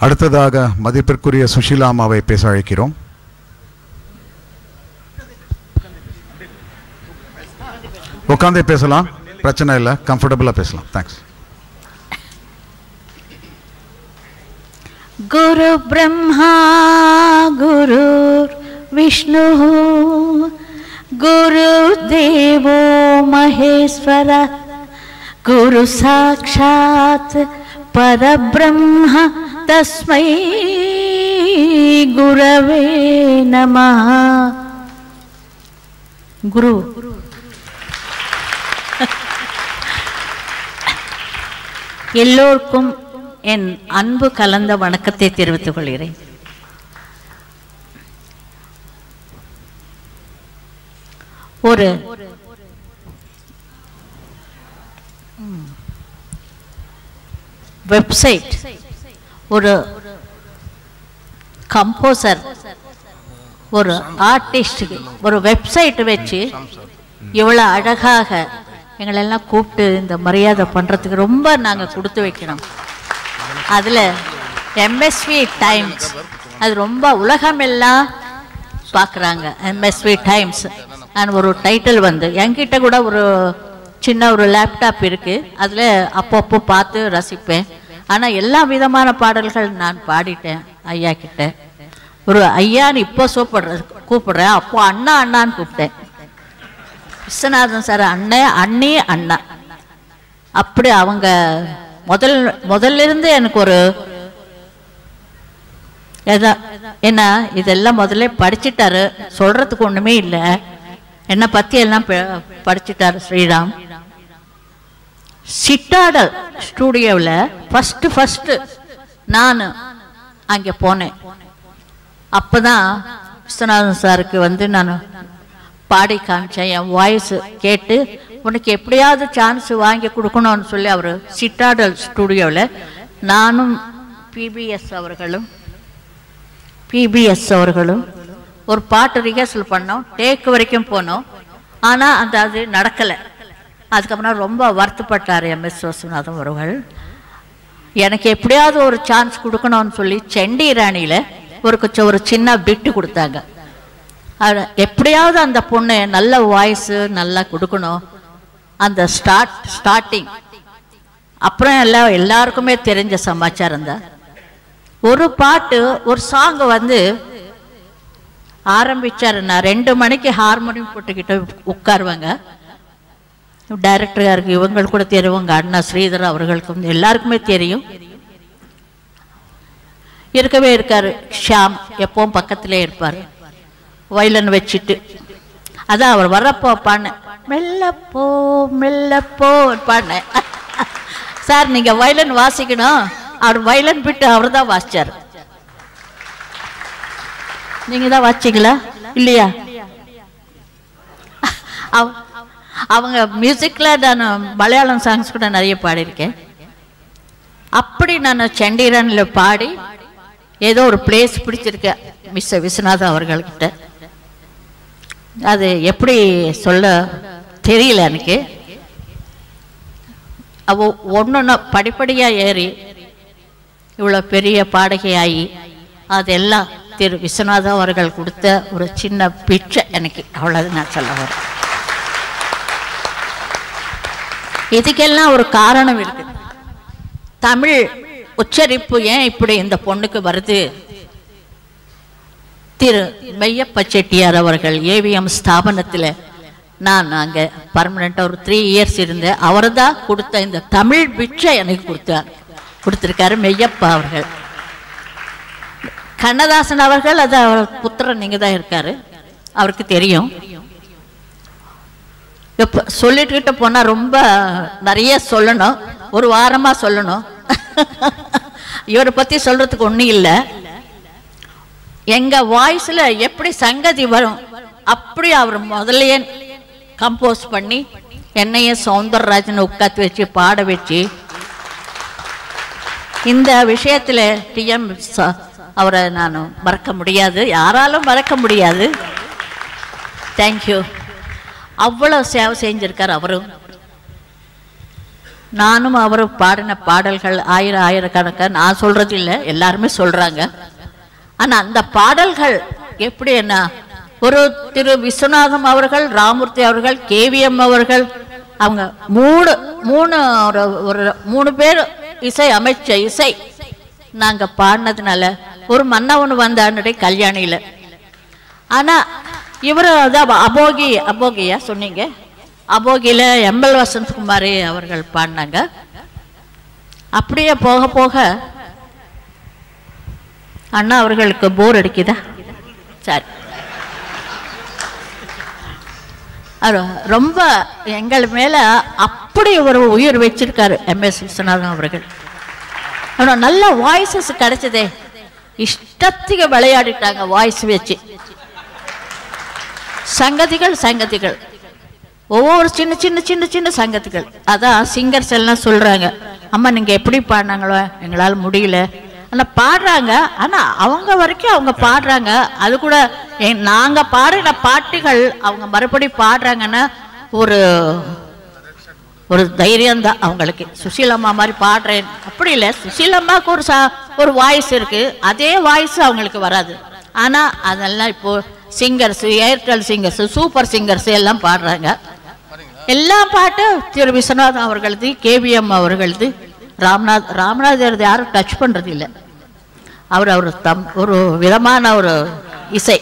அடுத்ததாக மதிப்பிற்குரிய சுஷீலா அம்மாவை பேச அழைக்கிறோம் உட்காந்தே பேசலாம் பிரச்சனை இல்லை கம்ஃபர்டபுளாக பேசலாம் தேங்க்ஸ் गुरु ब्रह्मा गुरुर्विष्णुः गुरुदेवो महेश्वर गुरु साक्षात् परब्रह्म तस्मै गुरवे नमः गुरु எல்லோருக்கும் என் அன்பு கலந்த வணக்கத்தை தெரிவித்துக் கொள்கிறேன் ஒரு வெப்சைட் ஒரு கம்போசர் ஒரு ஆர்டிஸ்டுக்கு ஒரு வெப்சைட் வச்சு இவ்வளோ அழகாக எங்களெல்லாம் கூப்பிட்டு இந்த மரியாதை பண்ணுறதுக்கு ரொம்ப நாங்கள் கொடுத்து வைக்கணும் அதில் எம்எஸ்வி டைம்ஸ் அது ரொம்ப உலகமெல்லாம் பார்க்குறாங்க எம்எஸ்வி டைம்ஸ் நான் ஒரு டைட்டில் வந்து என்கிட்ட கூட ஒரு சின்ன ஒரு லேப்டாப் இருக்குது அதில் அப்பப்போ பார்த்து ரசிப்பேன் ஆனால் எல்லா விதமான பாடல்கள் நான் பாடிட்டேன் ஐயா கிட்ட ஒரு ஐயான்னு இப்போ சூப்பிடுற கூப்பிடுறேன் அப்போ அண்ணா அண்ணான்னு கூப்பிட்டேன் விஸ்வநாதன் சார் அண்ணன் அண்ணி அண்ணா அப்படி அவங்க முதல் முதல்ல இருந்து எனக்கு ஒரு எதா என்ன இதெல்லாம் முதல்ல படிச்சிட்டாரு சொல்றதுக்கு ஒண்ணுமே இல்லை என்னை பத்தி எல்லாம் ப- படிச்சிட்டாரு ஸ்ரீராம் சிட்டாடல் ஸ்டூடியோவில் ஃபஸ்ட்டு ஃபஸ்ட்டு நான் அங்கே போனேன் அப்பதான் விஸ்வநாதன் சாருக்கு வந்து நான் பாடி காமிச்சேன் என் வாய்ஸ் கேட்டு உனக்கு எப்படியாவது சான்ஸ் வாங்கி கொடுக்கணும்னு சொல்லி அவர் சிட்டாடல் ஸ்டூடியோவில் நானும் பிபிஎஸ் அவர்களும் பிபிஎஸ் அவர்களும் ஒரு பாட்டு ரிஹர்சல் பண்ணோம் டேக் வரைக்கும் போனோம் ஆனால் அந்த அது நடக்கலை அதுக்கப்புறம் ரொம்ப வருத்தப்பட்டார் எம் எஸ் விஸ்வநாதன் அவர்கள் எனக்கு எப்படியாவது ஒரு சான்ஸ் கொடுக்கணும்னு சொல்லி செண்டி ராணியில் ஒரு கொஞ்சம் ஒரு சின்ன பிட்டு கொடுத்தாங்க அது எப்படியாவது அந்த பொண்ணு நல்ல வாய்ஸு நல்லா கொடுக்கணும் அந்த ஸ்டார்ட் ஸ்டார்டிங் அப்புறம் எல்லாம் எல்லாருக்குமே தெரிஞ்ச சமாச்சாரம் தான் ஒரு பாட்டு ஒரு சாங் வந்து ஆரம்பிச்சாரு நான் ரெண்டு மணிக்கு ஹார்மோனியம் போட்டுக்கிட்டு உட்காருவாங்க டைரக்டராக இருக்கு இவங்களுக்கு கூட தெரியும் உங்க அண்ணா ஸ்ரீதர் அவர்களுக்கு வந்து எல்லாருக்குமே தெரியும் இருக்கவே இருக்காரு ஷியாம் எப்பவும் பக்கத்திலே இருப்பார் வயலன் வச்சுட்டு அதான் அவர் வர்றப்போ பாடினேன் மெல்லப்போ மெல்லப்போ பாடினேன் சார் நீங்க வயலன் வாசிக்கணும் அவர் வயலன் பிட்டு அவர் தான் வாசிச்சார் நீங்க தான் வாசிச்சீங்களா இல்லையா அவ- அவங்க மியூசிக்ல நான் மலையாளம் சாங்ஸ் கூட நிறைய பாடியிருக்கேன் அப்படி நான் சண்டிகரனில் பாடி ஏதோ ஒரு பிளேஸ் பிடிச்சிருக்கேன் மிஸ் விஸ்வநாதன் அவர்கள்கிட்ட அது எப்படி சொல்ல தெரியல எனக்கு அவ ஒன்று படிப்படியாக ஏறி இவ்வளோ பெரிய பாடகையாகி அதெல்லாம் திரு விஸ்வநாதன் அவர்கள் கொடுத்த ஒரு சின்ன பிச்சை எனக்கு அவ்வளவு நான் சொல்ல வரேன் இதுக்கெல்லாம் ஒரு காரணம் இருக்கு தமிழ் உச்சரிப்பு ஏன் இப்படி இந்த பொண்ணுக்கு வருது திரு மெய்யப்ப செட்டியார் அவர்கள் ஏவிஎம் ஸ்தாபனத்தில் நான் அங்கே பர்மனெண்ட்டாக ஒரு த்ரீ இயர்ஸ் இருந்தேன் அவர் தான் கொடுத்த இந்த தமிழ் பிச்சை எனக்கு கொடுத்தார் கொடுத்துருக்காரு மெய்யப்பா அவர்கள் கண்ணதாசன் அவர்கள் அது அவர் புத்திரன் நீங்கள் தான் இருக்காரு அவருக்கு தெரியும் இப்போ சொல்லிட்டுக்கிட்ட போனால் ரொம்ப நிறைய சொல்லணும் ஒரு வாரமாக சொல்லணும் இவரை பற்றி சொல்கிறதுக்கு ஒன்றும் இல்லை எங்கள் வாய்ஸில் எப்படி சங்கதி வரும் அப்படி அவர் முதல்லயே கம்போஸ் பண்ணி என்னைய சௌந்தரராஜனை உட்காந்து வச்சு பாட வச்சு இந்த விஷயத்தில் டிஎம் அவரை நான் மறக்க முடியாது யாராலும் மறக்க முடியாது தேங்க்யூ அவ்வளோ சேவை செஞ்சிருக்கார் அவரும் நானும் அவரும் பாடின பாடல்கள் ஆயிரம் ஆயிரக்கணக்காக நான் சொல்றது இல்லை எல்லாருமே சொல்றாங்க ஆனா அந்த பாடல்கள் எப்படி என்ன ஒரு திரு விஸ்வநாதம் அவர்கள் ராமூர்த்தி அவர்கள் கேவிஎம் அவர்கள் அவங்க மூணு மூணு ஒரு ஒரு மூணு பேர் இசை அமைச்ச இசை நாங்க பாடினதுனால ஒரு மன்னவன் வந்தான்னுடைய கல்யாணியில ஆனா இவர் அதான் அபோகி அபோகியா சொன்னீங்க அபோகியில எம்எல் வசந்தகுமாரி அவர்கள் பாடினாங்க அப்படியே போக போக அண்ணா அவர்களுக்கு போர் அடிக்குதா சரி அவர் ரொம்ப எங்கள் மேல அப்படி ஒரு உயிர் வச்சிருக்காரு எம்எஸ் விஸ்வநாதன் அவர்கள் ஆனால் நல்ல வாய்ஸஸ் கிடைச்சதே இஷ்டத்துக்கு விளையாடிட்டாங்க வாய்ஸ் வச்சு சங்கதிகள் சங்கதிகள் ஒவ்வொரு சின்ன சின்ன சின்ன சின்ன சங்கதிகள் அதான் சிங்கர்ஸ் எல்லாம் சொல்றாங்க அம்மா நீங்க எப்படி பாடினாங்களோ எங்களால் முடியல ஆனால் பாடுறாங்க ஆனா அவங்க வரைக்கும் அவங்க பாடுறாங்க அது கூட எ- நாங்க பாடின பாட்டுகள் அவங்க மறுபடி பாடுறாங்கன்னா ஒரு ஒரு தைரியம் தான் அவங்களுக்கு சுசீலம்மா மாதிரி பாடுறேன் அப்படி இல்லை சுசீலம்மாவுக்கு ஒரு சா ஒரு வாய்ஸ் இருக்கு அதே வாய்ஸ் அவங்களுக்கு வராது ஆனா அதெல்லாம் இப்போ singers Airtel singers super singers எல்லாம் பாடுறாங்க எல்லா பாட்டும் திரு விஸ்வநாதன் அவர்களது கேவிஎம் அவர்களது ராம்நாத் ராமநாதர் யாரும் டச் பண்றது இல்லை அவர் அவர் தம் ஒரு விதமான ஒரு இசை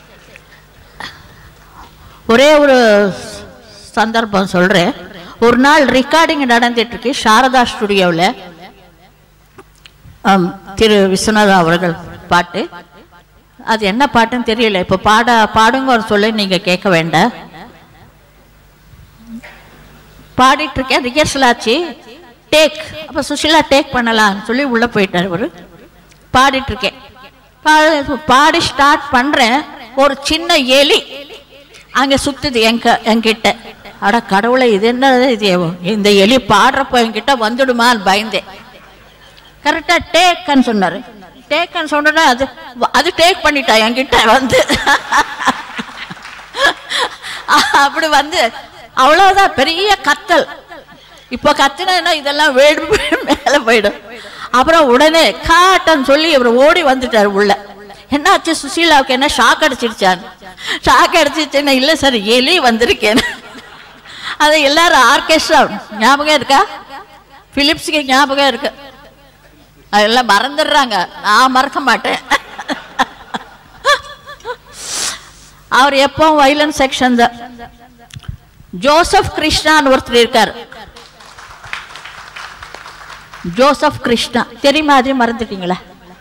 ஒரே ஒரு சந்தர்ப்பம் சொல்றேன் ஒரு நாள் ரெக்கார்டிங் நடந்துட்டு இருக்கு சாரதா ஸ்டுடியோவில் திரு விஸ்வநாதன் அவர்கள் பாட்டு அது என்ன பாட்டுன்னு தெரியல இப்போ பாட பாடுங்க ஒரு சொல்ல நீங்க கேட்க வேண்டாம் பாடிட்டு இருக்கேன் ரிஹர்சல் ஆச்சு டேக் அப்போ சுஷிலா டேக் பண்ணலாம்னு சொல்லி உள்ள போயிட்டார் அவரு பாடிட்டு இருக்கேன் பா- பாடி ஸ்டார்ட் பண்றேன் ஒரு சின்ன எலி அங்க சுத்துது எங்க என்கிட்ட அட கடவுளை இது என்ன இது இந்த எலி பாடுறப்ப என்கிட்ட வந்துடுமான்னு பயந்தேன் கரெக்டா டேக்கன்னு சொன்னாரு டேக்கன்னு சொன்னா அது அது டேக் பண்ணிட்டா என்கிட்ட வந்து அப்படி வந்து அவ்வளவுதான் பெரிய கத்தல் இப்போ கத்துனா இதெல்லாம் வேடு மேல போயிடும் அப்புறம் உடனே காட்டன் சொல்லி இவர் ஓடி வந்துட்டார் உள்ள என்னாச்சு சுசீலாவுக்கு என்ன ஷாக் அடிச்சிருச்சான் ஷாக் அடிச்சிருச்சுன்னா இல்ல சார் எலி வந்திருக்கேன் அது எல்லாரும் ஆர்கெஸ்ட்ரா ஞாபகம் இருக்கா பிலிப்ஸுக்கு ஞாபகம் இருக்கு அதெல்லாம் மறந்துடுறாங்க நான் மறக்க மாட்டேன் அவர் எப்பவும் வைலன்ஸ் செக்ஷன் தான் ஜோசப் கிருஷ்ணான்னு ஒருத்தர் இருக்கார் ஜோசப் கிருஷ்ணா தெரியுமா அதே மறந்துட்டீங்களா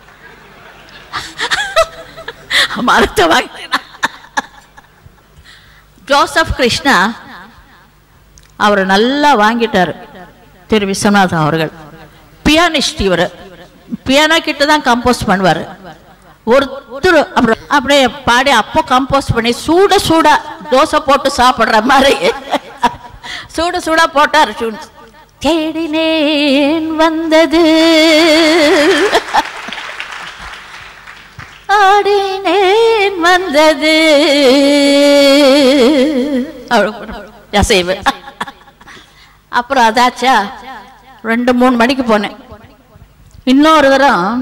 மறத்த வாங்கினா ஜோசப் கிருஷ்ணா அவர் நல்லா வாங்கிட்டாரு திரு விஸ்வநாதன் அவர்கள் பியானிஸ்ட் இவர் பியானோ கிட்ட தான் கம்போஸ் பண்ணுவார் ஒருத்தர் அப்புறம் அப்படியே பாடி அப்போ கம்போஸ் பண்ணி சூட சூடா தோசை போட்டு சாப்பிடுற மாதிரி சூட சூடா போட்டார் சூ- தேடினேன் வந்தது ஆடினேன் வந்தது அசைவு அப்புறம் அதாச்சா ரெண்டு மூணு மணிக்கு போனேன் இன்னொரு தரம்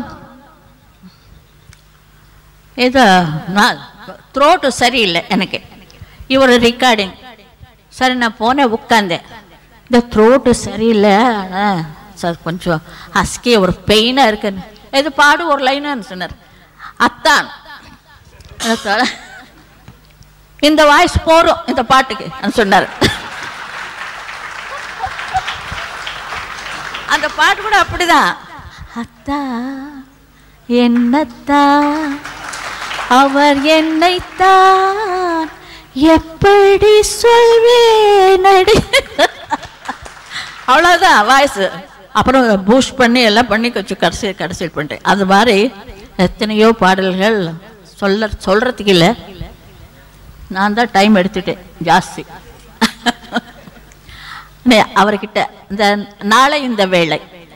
இது நான் த்ரோட்டு சரியில்லை எனக்கு இவர் ரெக்கார்டிங் சரி நான் போனேன் உட்காந்தேன் இந்த த்ரோட்டு சரியில்லை ஆனால் சார் கொஞ்சம் அஸ்கி ஒரு பெயினாக இருக்குன்னு இது பாடு ஒரு லைனான்னு சொன்னார் அத்தான் அதோட, இந்த வாய்ஸ் போரும் இந்த பாட்டுக்கு சொன்னார் அந்த பாட்டு கூட அப்படிதான் அத்தா என்னத்தா அவர் என்னைத்தான் எப்படி சொல்வேனடி அவ்வளோதான் வாய்ஸ் அப்புறம் பூஸ்ட் பண்ணி எல்லாம் பண்ணி கொஞ்சம் கடைசி கடைசியில் பண்ணிட்டேன் அது மாதிரி எத்தனையோ பாடல்கள் சொல்ல சொல்றதுக்கு இல்லை நான் தான் டைம் எடுத்துட்டேன் ஜாஸ்தி நே, அவர்கிட்ட இந்த நாளை இந்த வேளை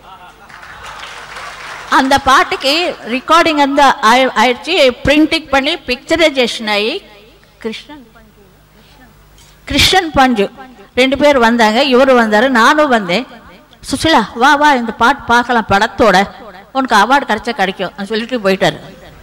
அந்த பாட்டுக்கு ரெக்கார்டிங் அந்த ஆயி- ஆயிடுச்சு பிரிண்டிங் பண்ணி பிக்சரைசேஷன் ஆகி கிருஷ்ணன் கிருஷ்ணன் பஞ்சு ரெண்டு பேர் வந்தாங்க இவரு வந்தாரு நானும் வந்தேன் சுஷிலா வா வா இந்த பாட்டு பார்க்கலாம் படத்தோட உனக்கு அவார்டு கிடைச்சா கிடைக்கும் சொல்லிட்டு போயிட்டாரு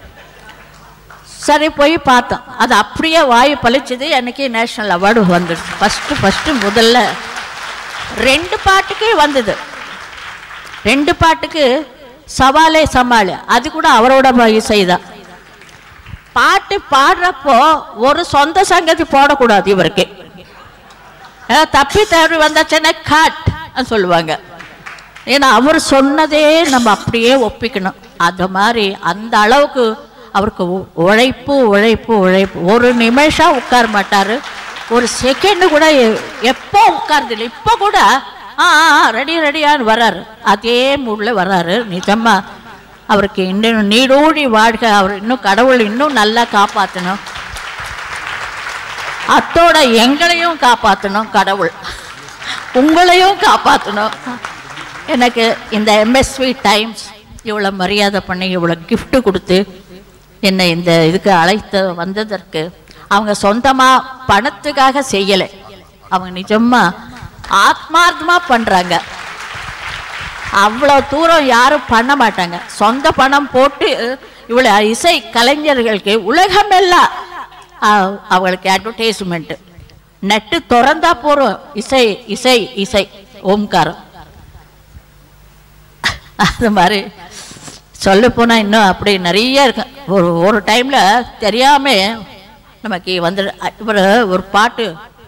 சரி போய் பார்த்தோம் அது அப்படியே வாயு பழிச்சது எனக்கு நேஷனல் அவார்டு வந்துடுச்சு ஃபஸ்ட்டு ஃபஸ்ட்டு முதல்ல ரெண்டு பாட்டுக்கே வந்தது ரெண்டு பாட்டுக்கு சவாலே சமாளு அது கூட அவரோட இசை தான் பாட்டு பாடுறப்போ ஒரு சொந்த சங்கதி போடக்கூடாது இவருக்கு ஏன்னா தப்பி தவறி வந்தாச்சுன்னா காட் சொல்லுவாங்க ஏன்னா அவர் சொன்னதே நம்ம அப்படியே ஒப்பிக்கணும் அந்த மாதிரி அந்த அளவுக்கு அவருக்கு உ- உழைப்பு உழைப்பு உழைப்பு ஒரு நிமிஷம் உட்கார மாட்டார் ஒரு செகண்ட் கூட எ- எப்போ உட்கார்தில்லை இப்போ கூட ஆ ரெடி ரெடியான்னு வராரு அதே மூடில் வராரு நிஜமா அவருக்கு இன்னும் நீடூழி வாழ்க அவர் இன்னும் கடவுள் இன்னும் நல்லா காப்பாற்றணும் அத்தோட எங்களையும் காப்பாற்றணும் கடவுள் உங்களையும் காப்பாற்றணும் எனக்கு இந்த எம்எஸ்வி டைம்ஸ் இவ்வளோ மரியாதை பண்ணி இவ்வளோ gift கொடுத்து என்னை இந்த இதுக்கு அழைத்து வந்ததற்கு அவங்க சொந்தமாக பணத்துக்காக செய்யலை அவங்க நிஜமாக ஆத்மார்த்தமாக பண்ணுறாங்க அவ்வளோ தூரம் யாரும் பண்ண மாட்டாங்க சொந்த பணம் போட்டு இவ்வளோ இசை கலைஞர்களுக்கு உலகமெல்லாம் அஹ், அவங்களுக்கு அட்வர்டைஸ்மெண்ட்டு நெட்டு திறந்தா போகிறோம் இசை இசை இசை ஓம்காரம் அது மாதிரி சொல்ல போனால் இன்னும் அப்படி நிறைய இருக்கு ஒரு ஒரு டைமில் தெரியாமல் நமக்கு வந்து இவர் ஒரு பாட்டு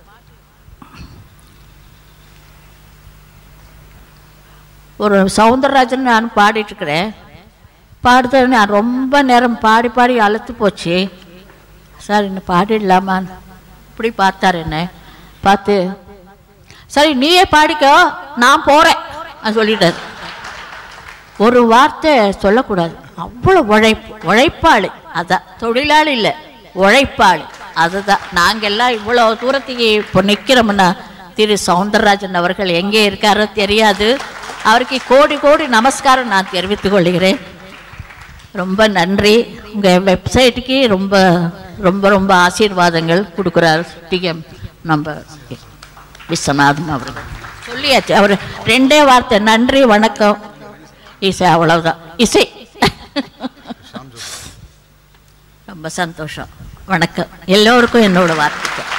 ஒரு சவுந்தரராஜன் நான் பாடிட்டு இருக்கிறேன் பாடுறது நான் ரொம்ப நேரம் பாடி பாடி அழுத்து போச்சு சார் இன்னும் பாடிடலாமான்னு இப்படி பார்த்தார் என்ன பார்த்து சரி நீயே பாடிக்கோ நான் போகிறேன் சொல்லிட்டாரு ஒரு வார்த்தை சொல்லக்கூடாது அவ்வளோ உழைப்பு உழைப்பாளி அதான் தொழிலாளி இல்லை உழைப்பாளி அதுதான் நாங்கள் எல்லாம் இவ்வளோ தூரத்துக்கு இப்போ நிற்கிறோம்னா திரு சவுந்தரராஜன் அவர்கள் எங்கே இருக்காரோ தெரியாது அவருக்கு கோடி கோடி நமஸ்காரம் நான் தெரிவித்துக் கொள்கிறேன் ரொம்ப நன்றி உங்கள் வெப்சைட்டுக்கு ரொம்ப ரொம்ப ரொம்ப ஆசீர்வாதங்கள் கொடுக்குறாரு டிஎம் நம்ம விஸ்வநாதன் அவர்கள் சொல்லியாச்சு அவர் ரெண்டே வார்த்தை நன்றி வணக்கம் இசை அவ்வளவுதான் இசை ரொம்ப சந்தோஷம் வணக்கம் எல்லோருக்கும் என்னோட வார்த்தை